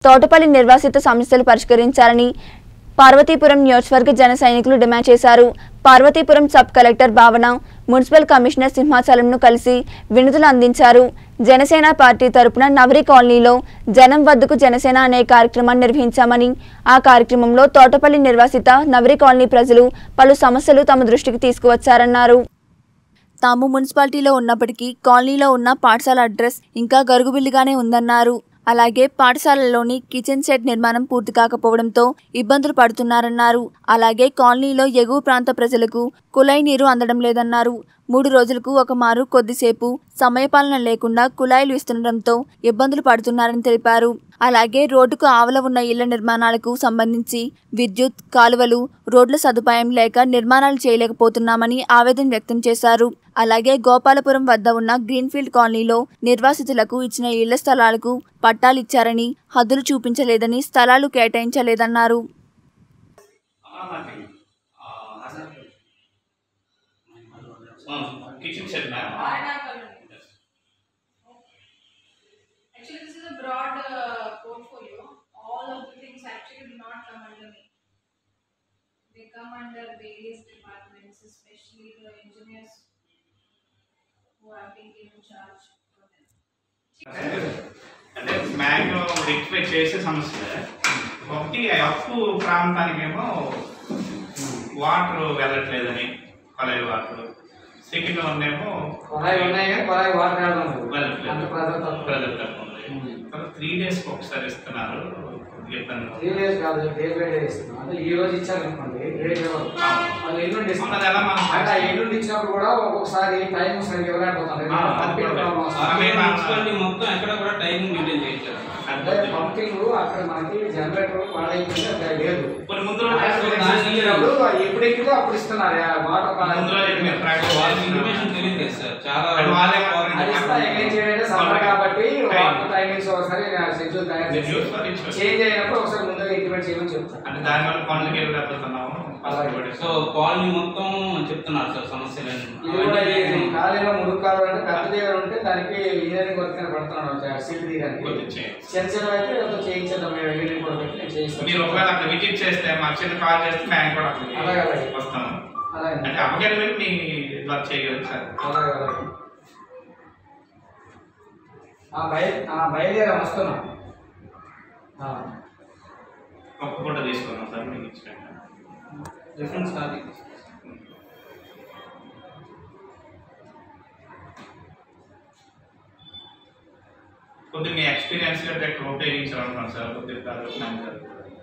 తోటపల్లి నిర్వాసిత సమస్యలు పరిష్కరించాలని పార్వతీపురం నియోజకవర్గ జన సైనికులు డిమాండ్ చేశారు Parvathipuram sub collector Bhavana municipal commissioner సింహాచలంను కలిసి వినతులు అందించారు జనసేన పార్టీ తరపున నవరి కాలనీలో జనం వద్దకు జనసేన అనే కార్యక్రమాన్ని నిర్వహించామని ఆ కార్యక్రమంలో తోటపల్లి నిర్వాసిత నవరి కాలనీ ప్రజలు పలు సమస్యలు తమ దృష్టికి తీసుకువచ్చారన్నారు తాము మున్సిపాలిటీలో ఉన్నప్పటికీ కాలనీలో ఉన్న పాఠశాల అడ్రస్ ఇంకా గరుగుబిల్లిగానే ఉందన్నారు అలాగే పాఠశాలలోని కిచెన్ సెట్ నిర్మాణం పూర్తి కాకపోవడంతో ఇబ్బందులు పడుతున్నారన్నారు అలాగే కాలనీలో ఎగువ ప్రాంత ప్రజలకు కుళాయి నీరు అందడం లేదన్నారు మూడు రోజులకు ఒక మారు కొద్దిసేపు సమయపాలన లేకుండా కుళాయిలు ఇస్తుండటంతో ఇబ్బందులు పడుతున్నారని తెలిపారు అలాగే రోడ్డుకు ఆవల ఉన్న ఇళ్ల నిర్మాణాలకు సంబంధించి విద్యుత్ కాలువలు రోడ్ల సదుపాయం లేక నిర్మాణాలు చేయలేకపోతున్నామని ఆవేదన వ్యక్తం చేశారు అలాగే గోపాలపురం వద్ద ఉన్న గ్రీన్ఫీల్డ్ కాలనీలో నిర్వాసితులకు ఇచ్చిన ఇళ్ల స్థలాలకు పట్టాలిచ్చారని హద్దులు చూపించలేదని స్థలాలు కేటాయించలేదన్నారు kitchen set ma'am Actually, this is a broad uh, portfolio. All of the things actually do not come under me. They come under various departments, especially the engineers who have been given charge for them. అంటే maximum rectify చేసే సమస్య ఒకటి అప్పు ప్రాంతానికేమో water వెళ్ళట్లేదని కొలాయి water second one ఏమో కొలాయి ఉన్నాయి కానీ కొలాయి వాటర్ వెళ్ళడం లేదు. వెళ్ళట్లేదు అంత ప్రజలు తక్కువ. ప్రజలు తక్కువ ఉంది తర్వాత త్రీ డేస్ ఒకసారి ఇస్తున్నారు ఇబ్బంది త్రీ డేస్ కాదు డే బై డే ఇస్తున్నాం అంటే ఈ రోజు ఇచ్చారు అనుకోండి రేపు ఇవ్వరు. వాళ్ళు ఎల్లుండి ఇస్తున్నారు ఉన్నది ఎలా మనం అంటే ఆ ఎల్లుండి ఇచ్చినప్పుడు కూడా ఒక్కొక్కసారి టైం సరిగ్గా ఇవ్వలేకపోతారు ఆ, అది కూడా ప్రాబ్లం వస్తుంది. ఆ, మేము మున్సిపాలిటీ మొత్తం ఎక్కడ కూడా టైం మెయింటైన్ చేయట్లేదు అంటే పంపింగ్ అక్కడ మనకి జనరేటర్ పాడైపోయింది అక్కడ లేదు కొన్ని ముందు రోజు ఇచ్చినప్పుడు ఎప్పుడు ఎక్కితే అప్పుడు ఇస్తున్నారు ఆ వాటర్ ముందు రోజు మీరు ప్రాక్టీస్ వాళ్ళకి ఇన్ఫర్మేషన్ తెలియదు కదా సార్ చాలా అది వాళ్ళే అది ఇస్తా ఏం చేయాలంటే సమ్మర్ కాబట్టి వాటర్ టైమింగ్స్ ఒకసారి షెడ్యూల్ తయారు చేసి Schedules వాళ్ళు ఇచ్చారు. చేంజ్ అయినప్పుడు ఒకసారి ముందుగా ఇంటిమేట్ చేయమని చెప్తాను అంటే దానివల్ల పనులకి వెళ్ళలేకపోతున్నాము సో కాలనీ మొత్తం చెప్తున్నారు సార్ సమస్యలన్నీ ఇది కూడా ఇది ఖాళీలో ముడుగు కాలం అంటే పెద్ద దగ్గర ఉంటే దానికి ఇంజనీరింగ్ వర్క్ అని పడుతున్నాడు సీట్ తీయడానికి కొద్దిగా చేయండి. చిన్న చిన్న అయితే ఏదో చేయించేద్దాం మేము ఇంజనీరింగ్ కూడా పెట్టి నేను చేయిస్తాను మీరు ఒకవేళ అక్కడ విజిట్ చేస్తే మా చిన్న కాల్ చేస్తే మేము కూడా అక్కడికి అలాగే, అలాగే. వస్తాము అలాగే అంటే అమ్మగారి వెళ్ళి మీ వర్క్ చేయగలరు సార్ అలాగే అలాగే ఆ బయ ఆ బయలుదేరా వస్తున్నా ఆ. ఒక్క పూట తీసుకున్నాం సార్ మీకు ఇచ్చినట్టు రిఫరెన్స్ కాదు కొద్దిగా మీ ఎక్స్పీరియన్స్ ఎక్కడ ఉపయోగించాలనుకున్నాను సార్ కొద్దిగా మేనేజర్